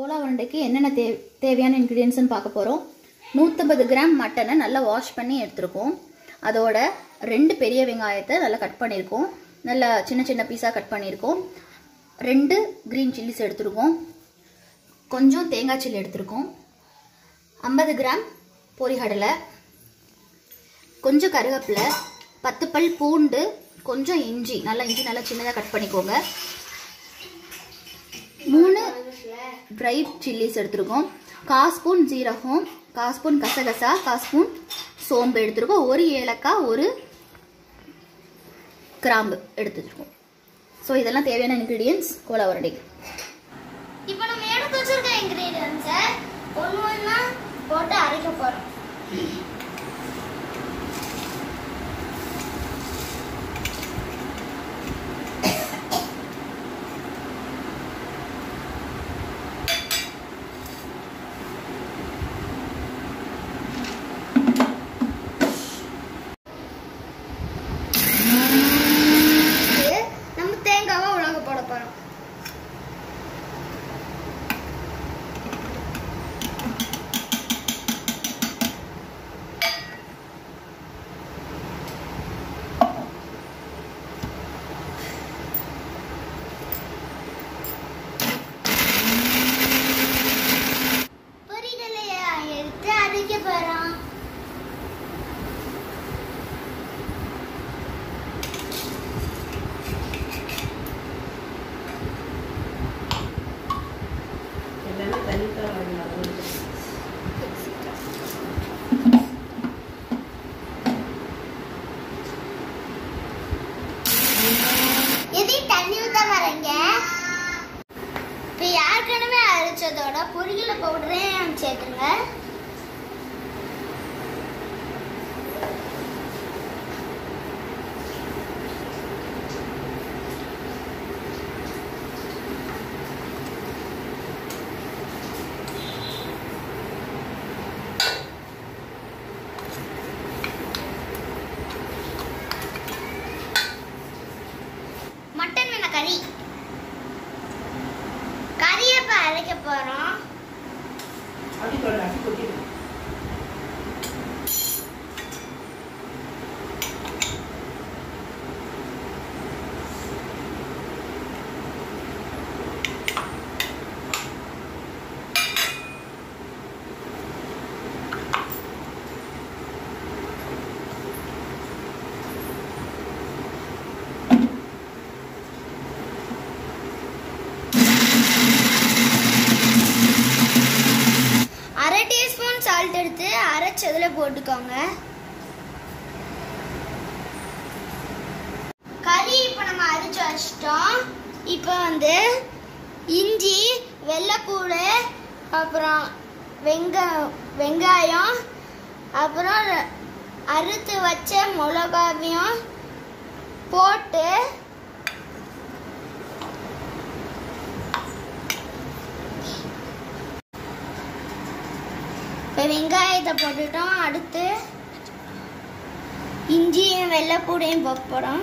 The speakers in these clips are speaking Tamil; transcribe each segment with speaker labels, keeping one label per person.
Speaker 1: கோலா உருண்டைக்கு என்னென்ன தே தேவையான இன்க்ரீடியன்ஸ்னு பார்க்க போகிறோம் நூற்றம்பது கிராம் மட்டனை நல்லா வாஷ் பண்ணி எடுத்திருக்கோம் அதோட ரெண்டு பெரிய வெங்காயத்தை நல்லா கட் பண்ணியிருக்கோம் நல்லா சின்ன சின்ன பீஸாக கட் பண்ணியிருக்கோம் ரெண்டு க்ரீன் சில்லிஸ் எடுத்திருக்கோம் கொஞ்சம் தேங்காய் சில்லி எடுத்திருக்கோம் ஐம்பது கிராம் பொரிகடலை கொஞ்சம் கருவேப்பிலை பத்து பல் பூண்டு கொஞ்சம் இஞ்சி நல்லா இஞ்சி நல்லா சின்னதாக கட் பண்ணிக்கோங்க மூணு பிரைட் சில்லிஸ் எடுத்திருக்கோம் கால் ஸ்பூன் ஜீரகம் கால் ஸ்பூன் கசகசா கால் ஸ்பூன் சோம்பு எடுத்திருக்கோம் ஒரு ஏலக்காய் ஒரு கிராம்பு எடுத்துருக்கோம் ஸோ இதெல்லாம் தேவையான இன்க்ரீடியன்ஸ் கோலா உருண்டைக்கு
Speaker 2: இப்போ நம்ம எடுத்து வச்சிருக்க இன்கிரீடியன்ஸை ஒன்று ஒன்றா போட்டு அரைக்க போகிறோம் நம்ம தேங்காவை உலக போட போகிறோம் பொரிகளைய எடுத்து அரைக்க போறோம் எதையும் தண்ணி ஊத்த வரீங்க இப்போ ஏற்கனவே அரைச்சதோட பொரியல பவுடரையும் சேர்த்துங்க மட்டன் வேணா கறி கறியை இப்போ அரைக்க போகிறோம் அரை டீஸ்பூன் சால்ட் எடுத்து அரைச்சதுல போட்டுக்கோங்க கறி இப்போ நம்ம அரைச்சு வச்சிட்டோம் இப்போ வந்து இஞ்சி வெள்ளைப்பூடு அப்புறம் வெங்க வெங்காயம் அப்புறம் ர- அறுத்து வச்ச மிளகாவையும் போட்டு இப்போ வெங்காயத்தை போட்டுட்டோம் அடுத்து இஞ்சியும் வெள்ளைப்பூடையும் போட போகிறோம்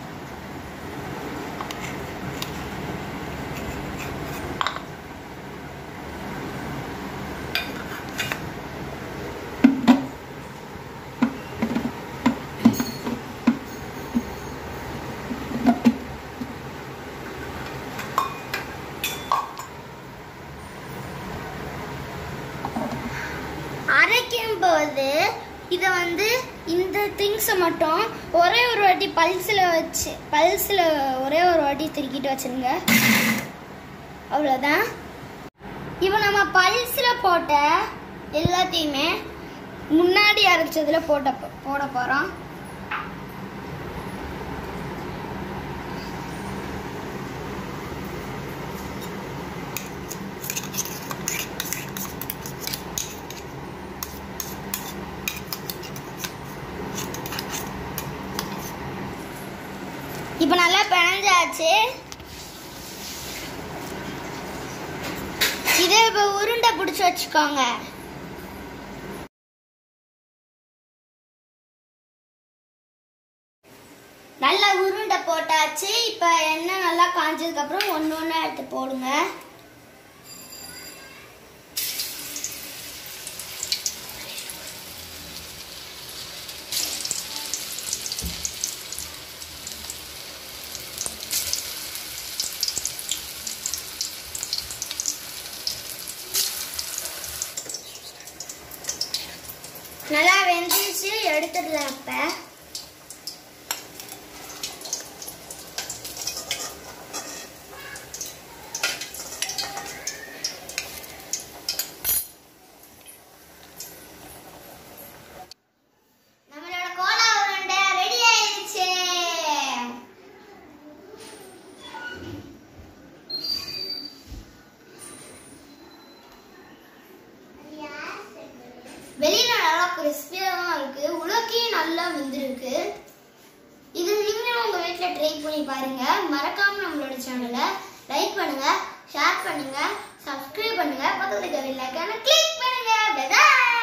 Speaker 2: அரைக்கும் போது இதை வந்து இந்த திங்ஸை மட்டும் ஒரே ஒரு வாட்டி பல்ஸில் வச்சு பல்ஸில் ஒரே ஒரு வாட்டி திருக்கிட்டு வச்சிருங்க அவ்வளோதான் இப்போ நம்ம பல்ஸில் போட்ட எல்லாத்தையுமே முன்னாடி அரைச்சதுல போட்ட போட போகிறோம் இப்போ நல்லா பிணைஞ்சாச்சு இதை இப்போ உருண்டை பிடிச்சி வச்சுக்கோங்க நல்லா உருண்டை போட்டாச்சு இப்போ எண்ணெய் நல்லா காஞ்சதுக்கப்புறம் ஒன்று ஒன்று எடுத்து போடுங்க நல்லா வெந்துச்சு எடுத்துடலாம் இப்ப நம்மளோட கோலா உருண்டை ரெடி ஆயிடுச்சு வெளியில நல்லா கிறிஸ்பியாக இருக்கு உலக்கையும் நல்லா வெந்திருக்கு இது நீங்களும் உங்க வீட்ல ட்ரை பண்ணி பாருங்க மறக்காம நம்மளோட சேனலை லைக் பண்ணுங்க ஷேர் பண்ணுங்க சப்ஸ்கிரைப் பண்ணுங்க பக்கத்துல இருக்க பெல் ஐகானை கிளிக் பண்ணுங்க பை